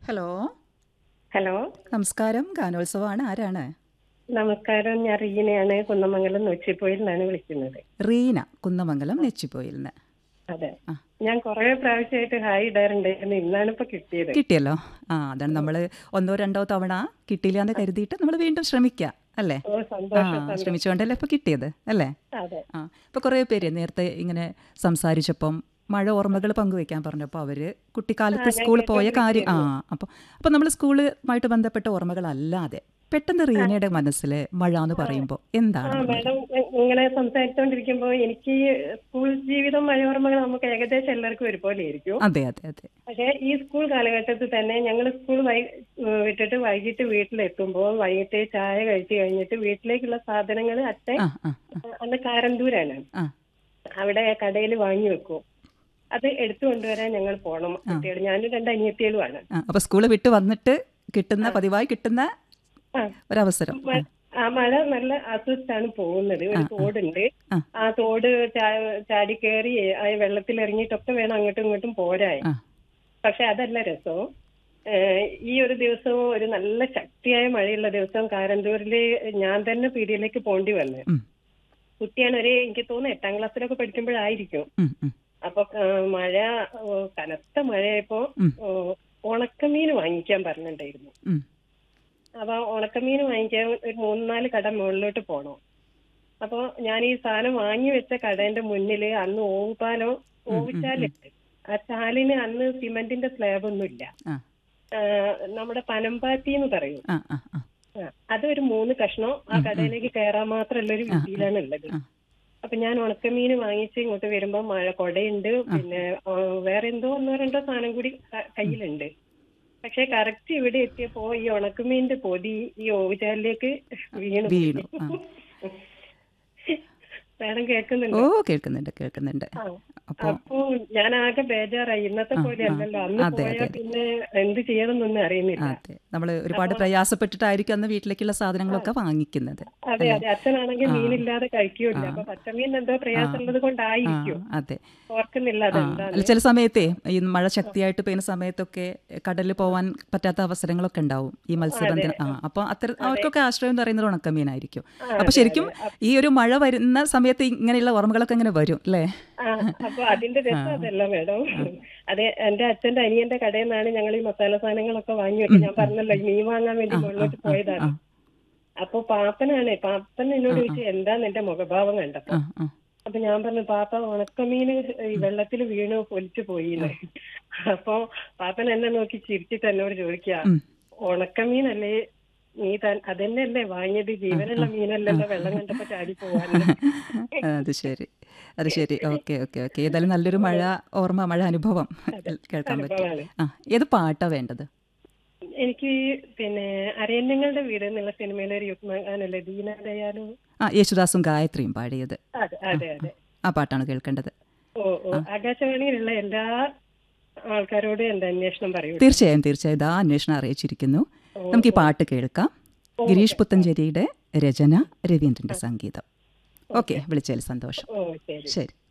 Hello hello നമസ്കാരം ഗാനോത്സവമാണ് ആരാണ് നമസ്കാരം ഞാൻ റീനയാണ് കുന്നമംഗലം നൊച്ചിപ്പോയിൽ നിന്നാണ് വിളിക്കുന്നത് റീന കുന്നമംഗലം നെച്ചിപ്പോയിൽ നിന്ന് അതെ ആ. ഞാൻ കുറെ പ്രാവശ്യമായിട്ട് ഹായ് ഇടാറുണ്ടായിരുന്നു ഇന്നാണ് ഇപ്പൊ കിട്ടിയത് കിട്ടിയല്ലോ ആ അതാണ് നമ്മൾ ഒന്നോ രണ്ടോ തവണ കിട്ടിയില്ല എന്ന് കരുതിയിട്ട് നമ്മൾ വീണ്ടും ശ്രമിക്കുക അല്ലേ ഓ ആ സന്തോഷം സന്തോഷം. ശ്രമിച്ചുകൊണ്ടല്ലേ ഇപ്പൊ കിട്ടിയത് അല്ലേ അതെ ആ ഇപ്പൊ കുറേ പേര് നേരത്തെ ഇങ്ങനെ സംസാരിച്ചപ്പം മഴ ഓർമ്മകൾ പങ്കുവെക്കാൻ പറഞ്ഞപ്പോൾ അവര് കുട്ടിക്കാലത്ത് സ്കൂളിൽ പോയ കാര്യം ആ അപ്പോൾ അപ്പോൾ നമ്മൾ സ്കൂളുമായിട്ട് ബന്ധപ്പെട്ട ഓർമ്മകളല്ലാതെ പെട്ടെന്ന് റീനയുടെ മനസ്സിൽ മഴ എന്ന് പറയുമ്പോൾ എന്താണ് ആ ഓർമ്മ? മാഡം ഇങ്ങനെ സംസാരിച്ചുകൊണ്ടിരിക്കുമ്പോ എനിക്ക് ഈ സ്കൂൾ ജീവിതം മഴയോർമ്മകൾ നമുക്ക് ഏകദേശം എല്ലാവർക്കും ഒരുപോലെ ആയിരിക്കും അതെ അതെ അതെ പക്ഷേ ഈ സ്കൂൾ കാലഘട്ടത്തിൽ തന്നെ ഞങ്ങൾ സ്കൂൾ വൈ ഏഹ് വിട്ടിട്ട് വൈകിട്ട് വീട്ടിലെത്തുമ്പോൾ വൈകിട്ട് ചായ കഴിച്ചു കഴിഞ്ഞിട്ട് വീട്ടിലേക്കുള്ള സാധനങ്ങൾ അച്ഛൻ ആ ആ അന്ന് കാരന്തൂരാണ് ആ അവിടെ കടയിൽ വാങ്ങി വെക്കും അത് എടുത്തു കൊണ്ടുവരാൻ ഞങ്ങൾ പോണം കുട്ടികൾ ഞാനും രണ്ട് അനിയത്തികളുമാണ് ആ അപ്പോൾ സ്കൂള് വിട്ട് വന്നിട്ട് കിട്ടുന്ന പതിവായി കിട്ടുന്ന ആ. ഒരവസരം മ- ആ മഴ നല്ല ആസ്വദിച്ചാണ് പോകുന്നത് ഒരു തോടുണ്ട് ആ. ആ തോട് ചാ- ചാടി കയറി ആ വെള്ളത്തിൽ ഇറങ്ങിയിട്ടൊക്കെ വേണം അങ്ങോട്ടും ഇങ്ങോട്ടും പോരാൻ ആ പക്ഷെ അതല്ല രസം ഏഹ് ഈ ഒരു ദിവസവും ഒരു നല്ല ശക്തിയായ മഴയുള്ള ദിവസം കാരന്തൂരില് ഞാൻ തന്നെ പീടിയയിലേക്ക് പോണ്ടി വന്നു ഉം, കുട്ടിയാണ് ഒരു എനിക്ക് തോന്നുന്നു എട്ടാം ക്ലാസ്സിലൊക്കെ പഠിക്കുമ്പോഴായിരിക്കും ഉം, ഉം, അപ്പൊ ആ, മഴ ഓ, കനത്ത മഴയായപ്പോ ഉം. ഓ, ഉണക്കമീൻ വാങ്ങിക്കാൻ പറഞ്ഞിട്ടുണ്ടായിരുന്നു ഉം. അപ്പൊ ഉണക്കമീൻ വാങ്ങിക്കാൻ ഒരു മൂന്നാല് കട മുകളിലോട്ട് പോണം അപ്പൊ ഞാൻ ഈ സാധനം വാങ്ങി വെച്ച കടേന്റെ മുന്നില് അന്ന് ഓവുപാലം ഓവുചാലുണ്ട് ആ ചാലിന് അന്ന് സിമന്റിന്റെ സ്ലാബ് ഒന്നുമില്ല ആ ആ, നമ്മുടെ പനമ്പാത്തി എന്ന് പറയും ആ ആ ആ ആ, അതൊരു മൂന്ന് കഷ്ണം ആ കടയിലേക്ക് കയറാൻ മാത്രമുള്ള ഒരു രീതിയിലാണ് ഉള്ളത് ആ. അപ്പൊ ഞാൻ ഉണക്കമീൻ വാങ്ങിച്ച് ഇങ്ങോട്ട് വരുമ്പോ മഴ കൊടയുണ്ട് പിന്നെ ആ, വേറെ എന്തോ ഒന്നോ രണ്ടോ സാധനം കൂടി ക- കയ്യിലുണ്ട് പക്ഷെ കറക്റ്റ് ഇവിടെ എത്തിയപ്പോ ഈ ഉണക്കമീനിന്റെ പൊതി ഈ ഓവുചാലിലേക്ക് വീണു വീണു ആ വേണം ഓ കേൾക്കുന്നുണ്ട് കേൾക്കുന്നുണ്ട് കേൾക്കുന്നുണ്ട് ആ. അപ്പോൾ അപ്പൊ ഞാൻ ആകെ ബേജാറായി ഇന്നത്തെ പോലെ അല്ലല്ലോ അന്ന് അതെ, പോയാ അതെ. പിന്നെ എന്ത് ചെയ്യണമെന്നൊന്നും അറിയുന്നില്ല അതെ നമ്മൾ ഒരുപാട് പ്രയാസപ്പെട്ടിട്ടായിരിക്കും അന്ന് വീട്ടിലേക്കുള്ള സാധനങ്ങളൊക്കെ വാങ്ങിക്കുന്നത് അതെ അതെ അച്ഛനാണെങ്കിൽ മീനില്ലാതെ കഴിക്കൂല അപ്പൊ പച്ചമീൻ എന്തോ പ്രയാസമുള്ളത് ആ കൊണ്ടായിരിക്കും അതെ ഓർക്കുന്നില്ല ആ അതെന്താ അല്ല ചില സമയത്തേ ഈ മഴ ശക്തിയായിട്ട് പെയ്യുന്ന സമയത്തൊക്കെ കടലിൽ പോവാൻ പറ്റാത്ത അവസരങ്ങളൊക്കെ ഉണ്ടാവും ഈ മത്സ്യബന്ധനം ആ അപ്പോൾ അത്ര അവർക്കൊക്കെ ആശ്രയം എന്ന് പറയുന്നത് ഉണക്കമീനായിരിക്കും അപ്പൊ ശരിക്കും ഈ ഒരു മഴ വരുന്ന സമയത്ത് ഇങ്ങനെയുള്ള ഓർമ്മകളൊക്കെ ഇങ്ങനെ വരും അല്ലേ ആ അപ്പൊ അതിന്റെ രസം അതല്ല മേഡം അതെ എന്റെ അച്ഛന്റെ അനിയന്റെ കടയിൽ നിന്നാണ് ഞങ്ങൾ ഈ മസാല സാധനങ്ങളൊക്കെ വാങ്ങി വെച്ചത് ഞാൻ പറഞ്ഞല്ലോ ഈ മീൻ വാങ്ങാൻ വേണ്ടി മുകളിലോട്ട് പോയതാണ് അപ്പൊ പാപ്പനാണ് പാപ്പൻ എന്നോട് ചോദിച്ചു എന്താന്ന് എന്റെ മുഖഭാവം കണ്ടപ്പോ ആ ആ അപ്പൊ ഞാൻ പറഞ്ഞു പാപ്പ ഉണക്കമീന് ഈ വെള്ളത്തിൽ വീണ് പൊലിച്ചു പോയിന്ന് അപ്പൊ പാപ്പൻ എന്നെ നോക്കി ചിരിച്ചിട്ട് എന്നോട് ചോദിക്കുക ഉം. ഉണക്കമീനല്ലേ നീ താൻ അതന്നെയല്ലേ വാങ്ങിയത് ജീവനുള്ള മീനല്ലല്ലോ വെള്ളം കണ്ടപ്പോ ചാടി പോവാൻ അത് ശരി അത് ശരി ഓക്കെ ഓക്കെ ഓക്കെ ഏതായാലും നല്ലൊരു മഴ ഓർമ്മ മഴ അനുഭവം കേൾക്കാൻ പറ്റും അനുഭവമാണ്. ആ ഏത് പാട്ടാ വേണ്ടത് എനിക്ക് പിന്നെ അരയന്നങ്ങളുടെ വീട് എന്നുള്ള സിനിമയിലെ ഒരു യുഗ്മഗാനല്ലേ ദീനദയാലു ആ യേശുദാസും ഗായത്രിയും പാടിയത് അതെ അതെ അതെ ആ പാട്ടാണ് കേൾക്കേണ്ടത് ഓ ഓ ആകാശവാണിയിലുള്ള എല്ലാ ആൾക്കാരോടും എന്റെ അന്വേഷണം പറയൂ തീർച്ചയായും തീർച്ചയായും ഇതാ അന്വേഷണം അറിയിച്ചിരിക്കുന്നു നമുക്ക് ഈ പാട്ട് കേൾക്കാം ഗിരീഷ് പുത്തഞ്ചേരിയുടെ രചന രവീന്ദ്രന്റെ സംഗീതം ഓക്കെ വിളിച്ചതിൽ സന്തോഷം ഓ ശരി ശരി